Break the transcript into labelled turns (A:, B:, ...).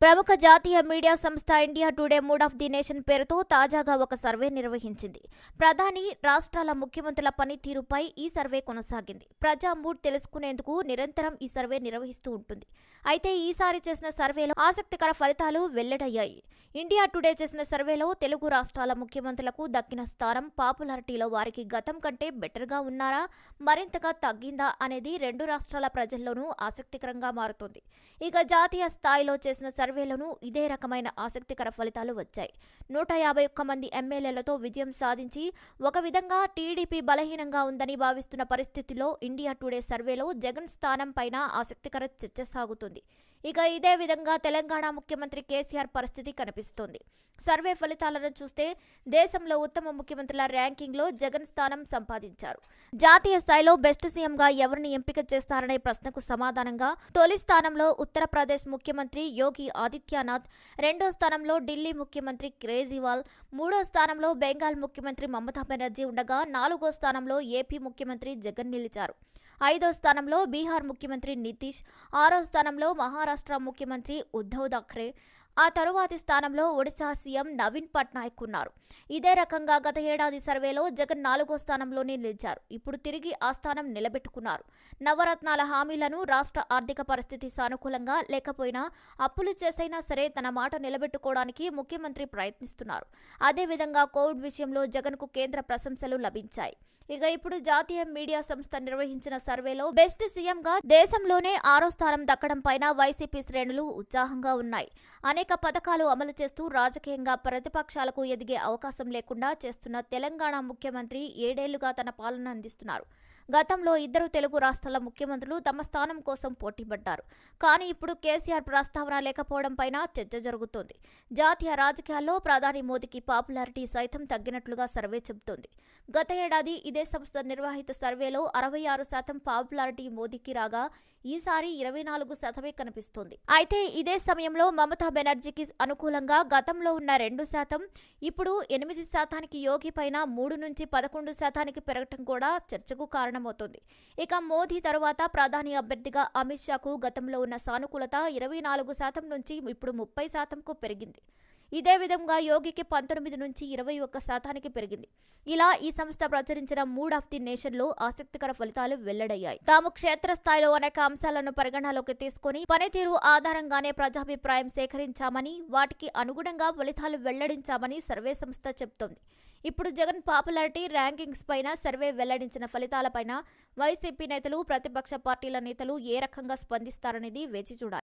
A: ప్రముఖ జాతీయ మీడియా సంస్థ India Today mood of the nation పేరుతో తాజాగా ఒక సర్వే నిర్వహించింది ప్రధాని రాష్ట్రాల ముఖ్యమంత్రుల పనితీరుపై ఈ సర్వే కొనసాగింది ప్రజా మూడ్ తెలుసుకునేందుకు నిరంతరం ఈ సర్వే నిర్వహిస్తూ ఉంటుంది అయితే ఈసారి చేసిన సర్వేలో ఆసక్తికర ఫలితాలు వెల్లడయ్యాయి ఇండియా టుడే చేసిన సర్వేలో తెలుగు రాష్ట్రాల ముఖ్యమంత్రులకు దక్కిన స్థానం పాపులారిటీలో వారికి గతం కంటే బెటర్గా ఉన్నారా మరింతగా తగ్గిందా అనేది రెండు రాష్ట్రాల ప్రజల్లోనూ ఆసక్తికరంగా మారుతోంది ఇక జాతీయ స్థాయిలో చేసిన సర్వేలోనూ ఇదే రకమైన ఆసక్తికర ఫలితాలు వచ్చాయి నూట యాభై ఒక్క మంది ఎమ్మెల్యేలతో విజయం సాధించి ఒక విధంగా టీడీపీ బలహీనంగా ఉందని భావిస్తున్న పరిస్థితిలో ఇండియా టుడే సర్వేలో జగన్ స్థానం పైన ఆసక్తికర చర్చ సాగుతుంది ఇక ఇదే విధంగా తెలంగాణ ముఖ్యమంత్రి కేసీఆర్ పరిస్థితి కనిపిస్తోంది సర్వే ఫలితాలను చూస్తే దేశంలో ఉత్తమ ముఖ్యమంత్రుల ర్యాంకింగ్లో జగన్ స్థానం సంపాదించారు జాతీయ స్థాయిలో బెస్ట్ సీఎంగా ఎవరిని ఎంపిక చేస్తారనే ప్రశ్నకు సమాధానంగా తొలి స్థానంలో ఉత్తరప్రదేశ్ ముఖ్యమంత్రి యోగి ఆదిత్యనాథ్ రెండో స్థానంలో ఢిల్లీ ముఖ్యమంత్రి కేజ్రీవాల్ మూడో స్థానంలో బెంగాల్ ముఖ్యమంత్రి మమతా బెనర్జీ ఉండగా నాలుగో స్థానంలో ఏపీ ముఖ్యమంత్రి జగన్ నిలిచారు ఐదో స్థానంలో బీహార్ ముఖ్యమంత్రి నితీష్ ఆరో స్థానంలో మహారాష్ట్ర ముఖ్యమంత్రి ఉద్ధవ్ థాక్రే ఆ తరువాతి స్థానంలో ఒడిశా సీఎం నవీన్ పట్నాయక్ ఉన్నారు ఇదే రకంగా గత ఏడాది సర్వేలో జగన్ నాలుగో స్థానంలోనే నిలిచారు ఇప్పుడు తిరిగి ఆ స్థానం నిలబెట్టుకున్నారు నవరత్నాల హామీలను రాష్ట్ర ఆర్థిక పరిస్థితి సానుకూలంగా లేకపోయినా అప్పులు చేసైనా సరే తన మాట నిలబెట్టుకోవడానికి ముఖ్యమంత్రి ప్రయత్నిస్తున్నారు అదేవిధంగా కోవిడ్ విషయంలో జగన్కు కేంద్ర ప్రశంసలు లభించాయి ఇక ఇప్పుడు జాతీయ మీడియా సంస్థ నిర్వహించిన సర్వేలో బెస్ట్ సీఎంగా దేశంలోనే ఆరో స్థానం దక్కడం పైన వైసీపీ శ్రేణులు ఉత్సాహంగా ఉన్నాయి అనేక పథకాలు అమలు చేస్తూ రాజకీయంగా ప్రతిపక్షాలకు ఎదిగే అవకాశం లేకుండా చేస్తున్న తెలంగాణ ముఖ్యమంత్రి ఏడేళ్లుగా తన పాలన అందిస్తున్నారు గతంలో ఇద్దరు తెలుగు రాష్ట్రాల ముఖ్యమంత్రులు తమ స్థానం కోసం పోటీపడ్డారు కానీ ఇప్పుడు కేసీఆర్ ప్రస్తావన లేకపోవడం పైన చర్చ జరుగుతోంది జాతీయ రాజకీయాల్లో ప్రధాని మోదీకి పాపులారిటీ సైతం తగ్గినట్లుగా సర్వే చెబుతోంది గత ఏడాది ఇదే సంస్థ నిర్వహిత సర్వేలో అరవై ఆరు శాతం పాపులారిటీ మోదీకి రాగా ఈసారి ఇరవై నాలుగు శాతమే కనిపిస్తోంది అయితే ఇదే సమయంలో మమతా బెనర్జీకి అనుకూలంగా గతంలో ఉన్న రెండు శాతం ఇప్పుడు ఎనిమిది శాతానికి యోగి పైన మూడు నుంచి పదకొండు శాతానికి పెరగటం కూడా చర్చకు కారణమవుతోంది ఇక మోదీ తరువాత ప్రధాని అభ్యర్థిగా అమిత్ షాకు గతంలో ఉన్న సానుకూలత ఇరవై నాలుగు శాతం నుంచి ఇప్పుడు ముప్పై శాతంకు పెరిగింది ఇదే విధంగా యోగికి పంతొమ్మిది నుంచి ఇరవై ఒక్క శాతానికి పెరిగింది ఇలా ఈ సంస్థ ప్రచురించిన మూడ్ ఆఫ్ ది నేషన్ లో ఆసక్తికర ఫలితాలు వెల్లడయ్యాయి తాము క్షేత్రస్థాయిలో అనేక అంశాలను పరిగణలోకి తీసుకుని పనితీరు ఆధారంగానే ప్రజాభిప్రాయం సేకరించామని వాటికి అనుగుణంగా ఫలితాలు వెల్లడించామని సర్వే సంస్థ చెబుతోంది ఇప్పుడు జగన్ పాపులారిటీ ర్యాంకింగ్స్ పైన సర్వే వెల్లడించిన ఫలితాలపైన వైసీపీ నేతలు ప్రతిపక్ష పార్టీల నేతలు ఏ రకంగా స్పందిస్తారనేది వేచి చూడాలి